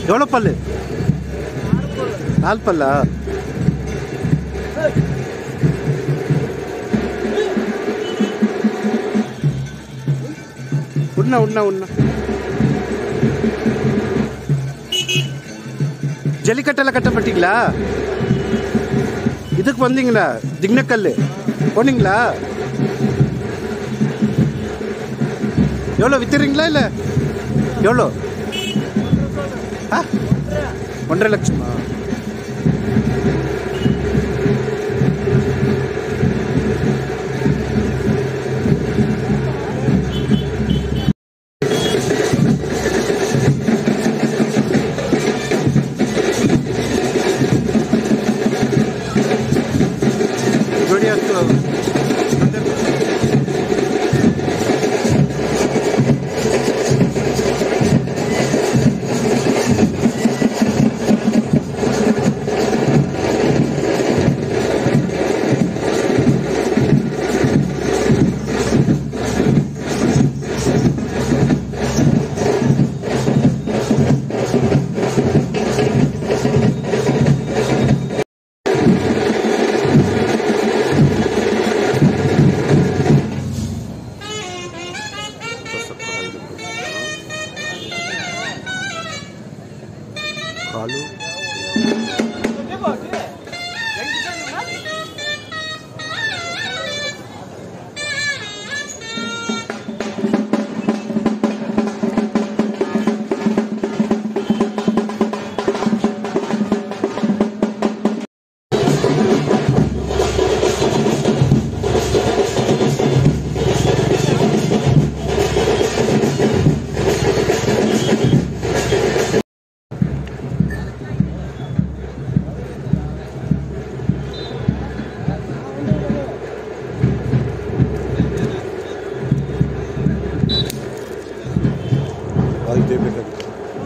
எவ்வளோ பல்லு நாலு பல்லா உண்ணா உண்ணா உண்ணா ஜல்லிக்கட்டெல்லாம் கட்டப்பட்டீங்களா இதுக்கு வந்தீங்களா திக்னக்கல் போனீங்களா எவ்வளோ வித்துறீங்களா இல்லை எவ்வளோ ஆ ஒன்றரை லட்சமா जोड़ी असतो ಕಾಲು ಅದು ಇದೇ ಬೇಕಾಗುತ್ತೆ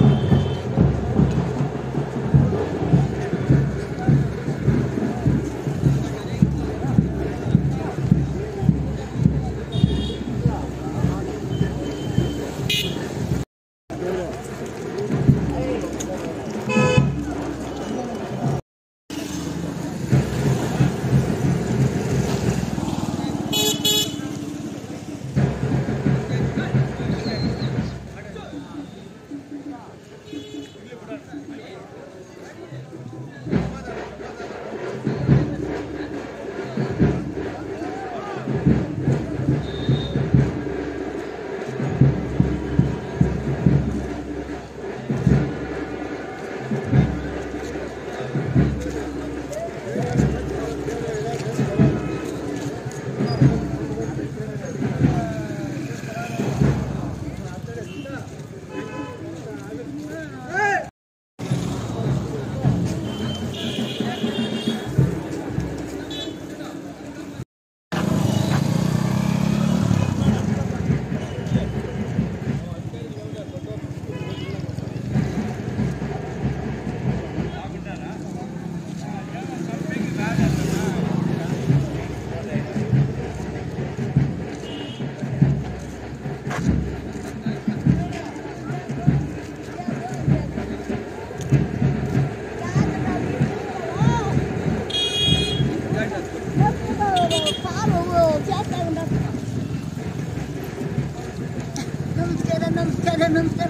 ನಮಸ್ಕಾರ ನಮಸ್ಕಾರ ನಮಸ್ಕಾರ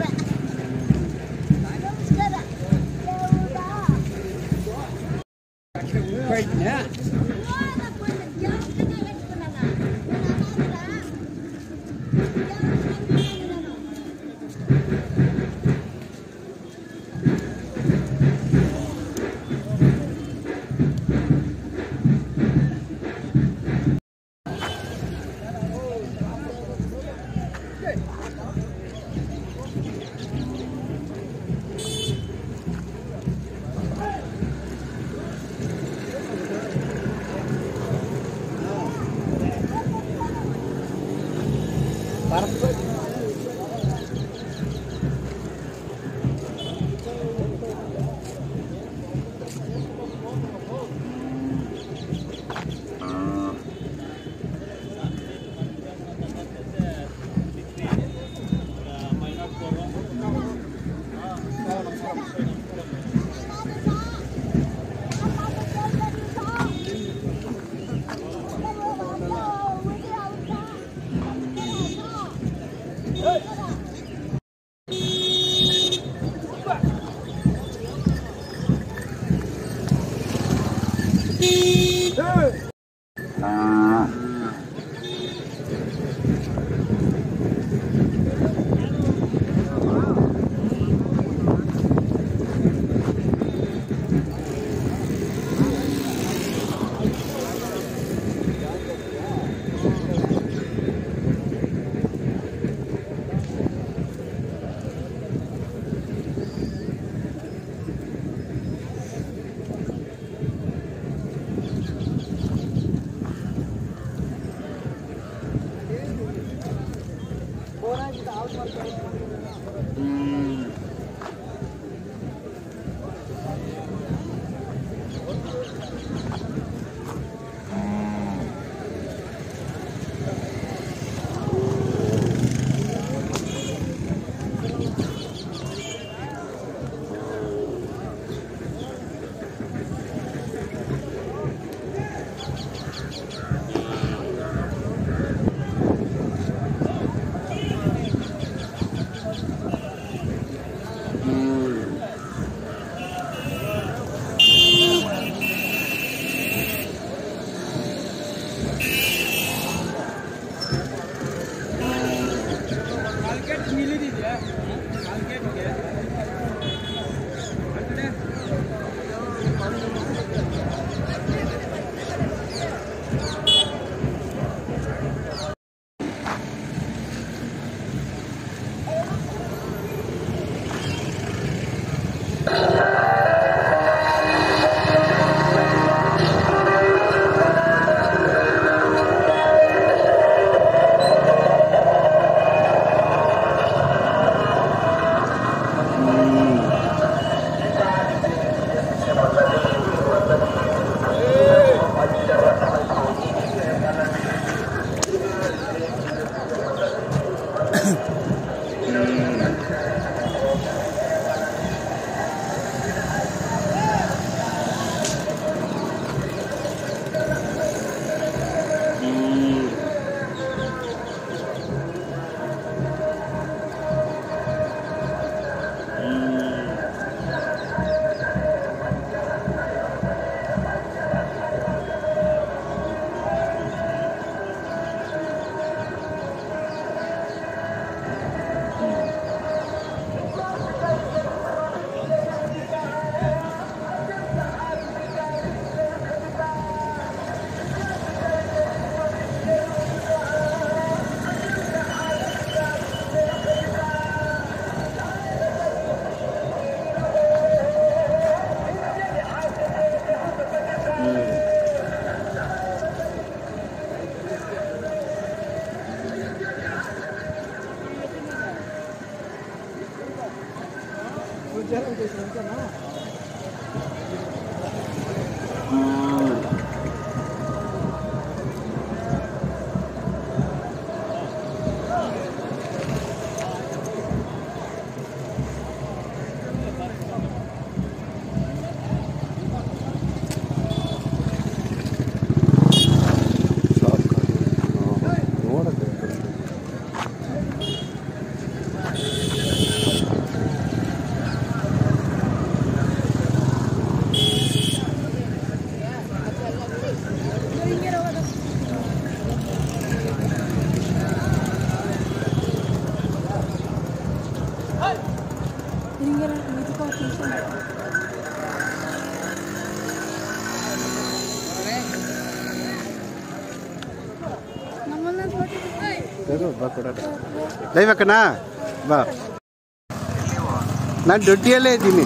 ನಮಸ್ಕಾರ ಬರ್ತದೆ ಬಾ ಕೊಡೋಣ ಲೈವ್ ಅಕ್ಕಣ್ಣ ಬಾ ನಾನು ಡ್ಯೂಟಿಯಲ್ಲೇ ಇದ್ದೀನಿ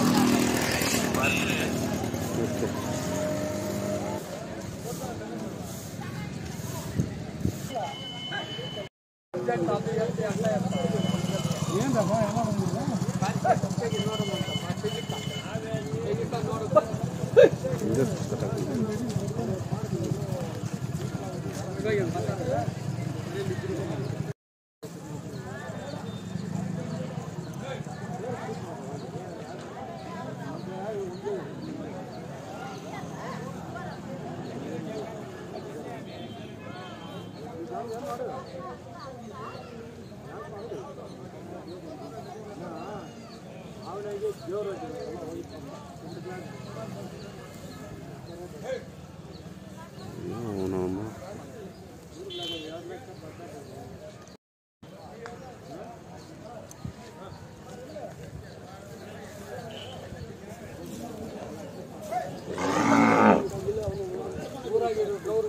ಓಕೆ ಇದು ಗೊತ್ತಾಗ್ತಿದೆ. ಅವನವನು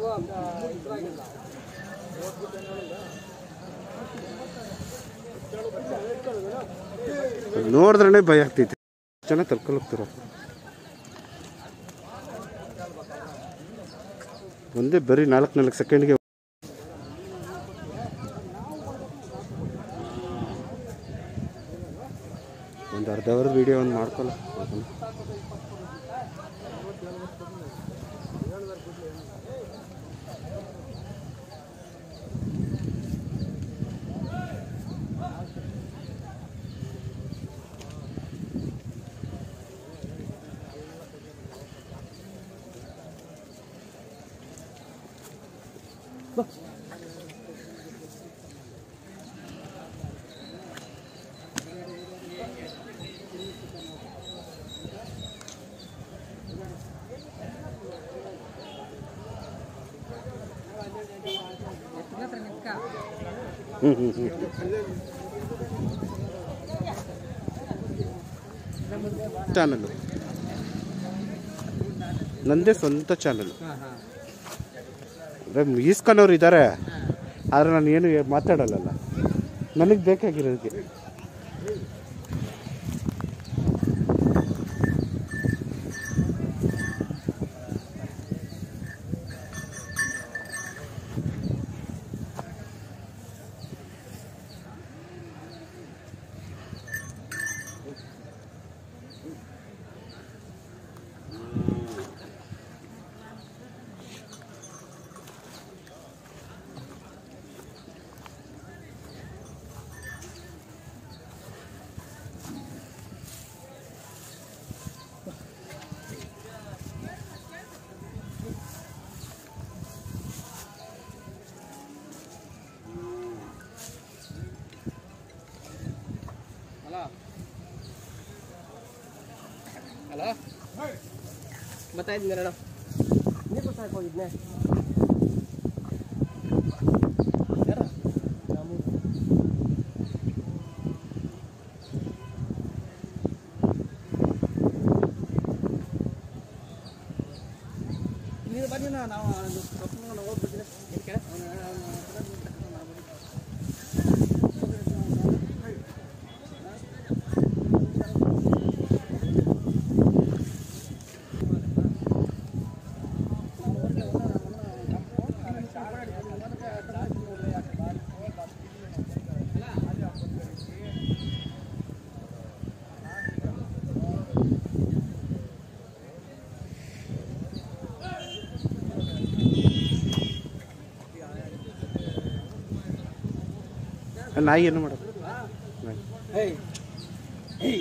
ನೋಡಿದ್ರೇ ಭಯ ಆಗ್ತೈತೆ ಜನ ತರ್ಕೊಂಡು ಹೋಗ್ತಾರ ಒಂದೇ ಬರೀ ನಾಲ್ಕು ನಾಲ್ಕು ಸೆಕೆಂಡ್ಗೆ ಒಂದು ಅರ್ಧ ಅವರ್ ವಿಡಿಯೋ ಒಂದು ಮಾಡ್ಕೊಲ್ಲ ಅದನ್ನ. ಹ್ಞೂ ಹ್ಞೂ ಹ್ಞೂ ಚಾನಲ್ಲು ನಂದೇ ಸ್ವಂತ ಚಾನಲ್ಲು ಅಂದ್ರೆ ಈಸ್ಕೊಳೋರು ಇದ್ದಾರೆ ಆದರೆ ನಾನು ಏನು ಮಾತಾಡಲ್ಲಲ್ಲ ನನಗೆ ಬೇಕಾಗಿರೋದಕ್ಕೆ ಹಲೋ ಗೊತ್ತಾಯ್ತು ಮೇಡಮ್ ನೀವು ಸಾಕು ಹೋಗಿದ್ನೆ ನೀವು ಬನ್ನಿ ನಾ- ನಾವು ಕರ್ಕೊಂಡು ಹೋಗ್ಬಿಟ್ಟಿಲ್ಲ ಇದಕ್ಕೆ ನಾಯಿ ಏನು ಮಾಡೋದು ನಾಯಿ. ಹೇಯ್ ಹೇಯ್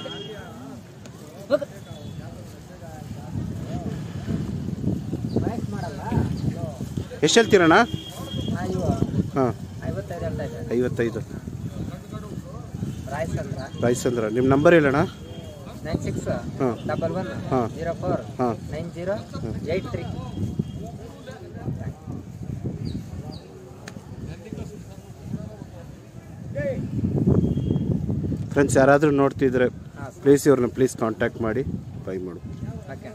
ವಯಸ್ಸು ಮಾಡಲ್ಲ ಎಷ್ಟು ಹೇಳ್ತೀರಣ್ಣ ಇವು ಹಾಂ ಐವತ್ತೈದು ಹೇಳ್ತಾ ಇದ್ದಾರೆ ಐವತ್ತೈದು ರಾಯ್ಸ್ ಅಂದ್ರ ರೈಸ್ ಅಂದ್ರೆ ನಿಮ್ಮ ನಂಬರ್ ಹೇಳಣ್ಣ ನೈನ್ ಸಿಕ್ಸ್ ಹಾಂ ಡಬಲ್ ಒನ್ ಹಾಂ ಜೀರೋ ಫೋರ್ ಹಾಂ nine zero eight three friends ಯಾರಾದರೂ ನೋಡ್ತಿದ್ರೆ ಹಾಂ ಪ್ಲೀಸ್ ಇವ್ರನ್ನ ಪ್ಲೀಸ್ ಕಾಂಟ್ಯಾಕ್ಟ್ ಮಾಡಿ ಬೈ ಮಾಡು ಓಕೆ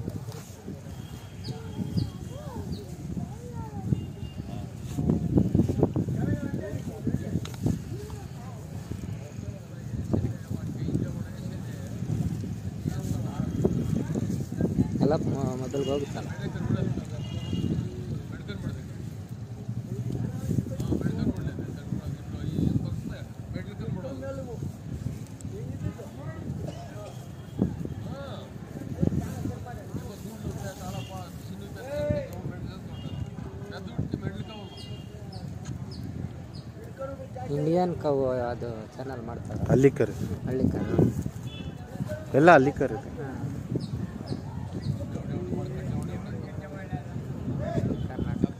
ಎಲ್ಲ ಮೊದಲಿಗೆ ಹೋಗುತ್ತಲ್ಲ ಇಂಡಿಯನ್ ಕವ್ ಅದು ಚಾನಲ್ ಮಾಡ್ತಾರೆ ಅಲ್ಲಿಕರ್ ಹಳ್ಳಿ ಕಾರು ಎಲ್ಲ ಅಲ್ಲಿಕರ್ ಇದೆ ಕರ್ನಾಟಕ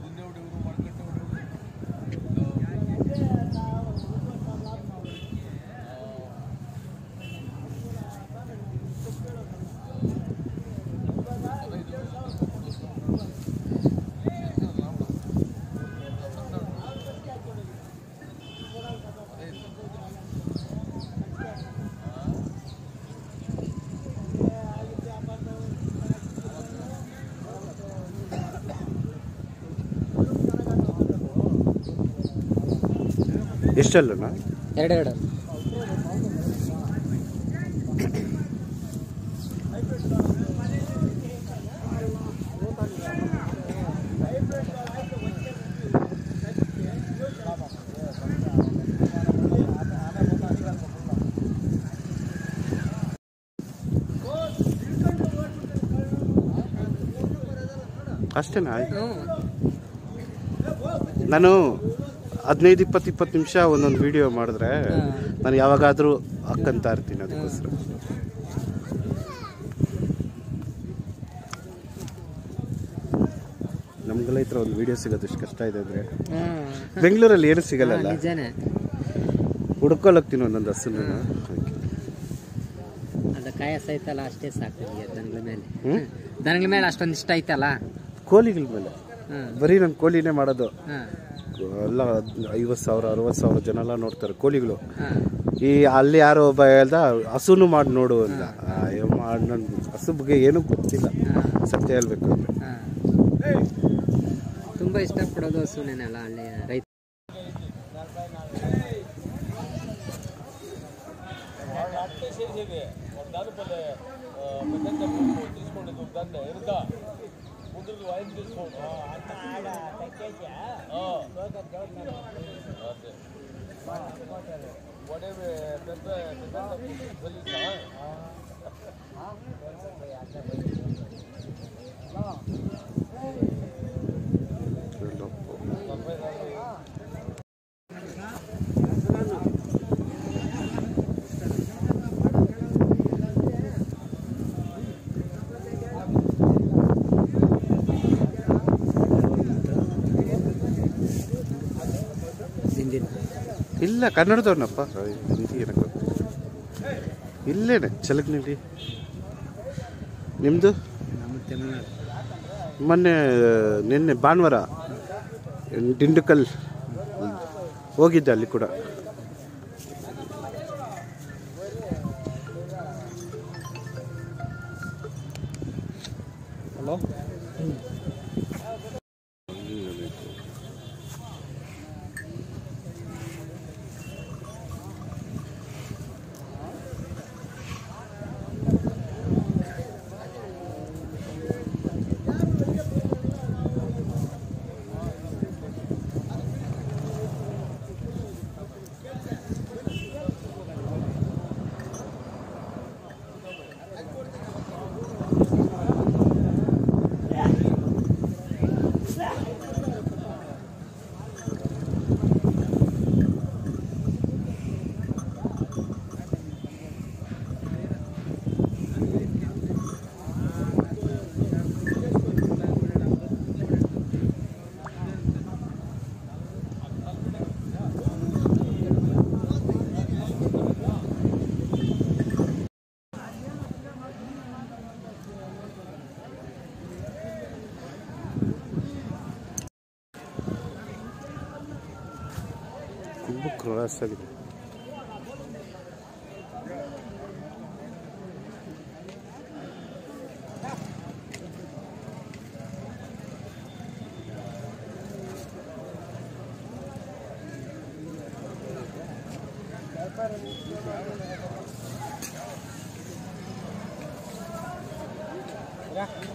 ಎಷ್ಟಲ್ಲಣ್ಣ ಎರಡೆರಡು ಅಷ್ಟೇನಾ ಹ್ಞೂ ನಾನು ಹದಿನೈದು ಇಪ್ಪತ್ತು ಇಪ್ಪತ್ತು ನಿಮಿಷ ಒಂದೊಂದು ವಿಡಿಯೋ ಮಾಡಿದ್ರೆ ನಾನು ಯಾವಾಗಾದರೂ ಅಕ್ಕಂತ ಇರ್ತೀನಿ ಅದಕ್ಕೋಸ್ಕರ ನಮ್ಗೆಲ್ಲ ಈ ಥರ ಒಂದು ವಿಡಿಯೋ ಸಿಗೋದು ಎಷ್ಟು ಕಷ್ಟ ಇದೆ ಅಂದರೆ ಹ್ಞೂ ಬೆಂಗಳೂರಲ್ಲಿ ಏನು ಸಿಗಲ್ಲಲ್ಲ ನಿಜನೇ ಹುಡ್ಕೊಲ್ ಹೋಗ್ತೀನಿ ಒಂದೊಂದು ಹಸುನ ಅದು ಕಾಯಸ ಐತಲ್ಲ ಅಷ್ಟೇ ಸಾಕು ನಿಮಗೆ ದನಗಳ ಮೇಲೆ ಹ್ಮ್? ದನಗಳ ಮೇಲೆ ಅಷ್ಟೊಂದು ಇಷ್ಟ ಐತಲ್ಲ ಕೋಳಿಗಳ ಮೇಲೆ ಹ್ಞೂ ಬರೀ ನಾನು ಕೋಳಿನೇ ಮಾಡೋದು ಹಾಂ ಎಲ್ಲ ಐವತ್ತು ಸಾವಿರ ಅರವತ್ತು ಸಾವಿರ ಜನ ಎಲ್ಲ ನೋಡ್ತಾರೆ ಕೋಳಿಗಳು ಹಾಂ ಈ ಅಲ್ಲಿ ಯಾರೋ ಒಬ್ಬ ಹೇಳ್ದ ಹಸುನು ಮಾಡಿ ನೋಡು ಅಂತ ಅಯ್ಯೋ ಮಾಡಿ ನನ್ ಹಸು ಬಗ್ಗೆ ಏನೂ ಗೊತ್ತಿಲ್ಲ ಸತ್ಯ ಹೇಳ್ಬೇಕು ಅಂದ್ರೆ ಹಾಂ ತುಂಬ ಇಷ್ಟಪಡೋದು ಹಸುನೇನಲ್ಲ ಅಲ್ಲಿ ರೈತ ಹಿಂದಿನ ಇಲ್ಲ ಕನ್ನಡದವ್ರನಪ್ಪ ಹಿಂದಿ ಏನಕ್ಕೆ ಇಲ್ಲೇನೆ ಚಲಕ್ನಳ್ಳಿ ನಿಮ್ಮದು ನಮ್ಮ ತಮಿಳ್ನಾಡು ಮೊನ್ನೆ ನಿನ್ನೆ ಭಾನುವಾರ ದಿಂಡುಕಲ್ ಹೋಗಿದ್ದೆ ಅಲ್ಲಿ ಕೂಡ ಹಲೋ ತುಂಬ ಕ್ರಾಸ್ ಆಗಿದೆ ರಾ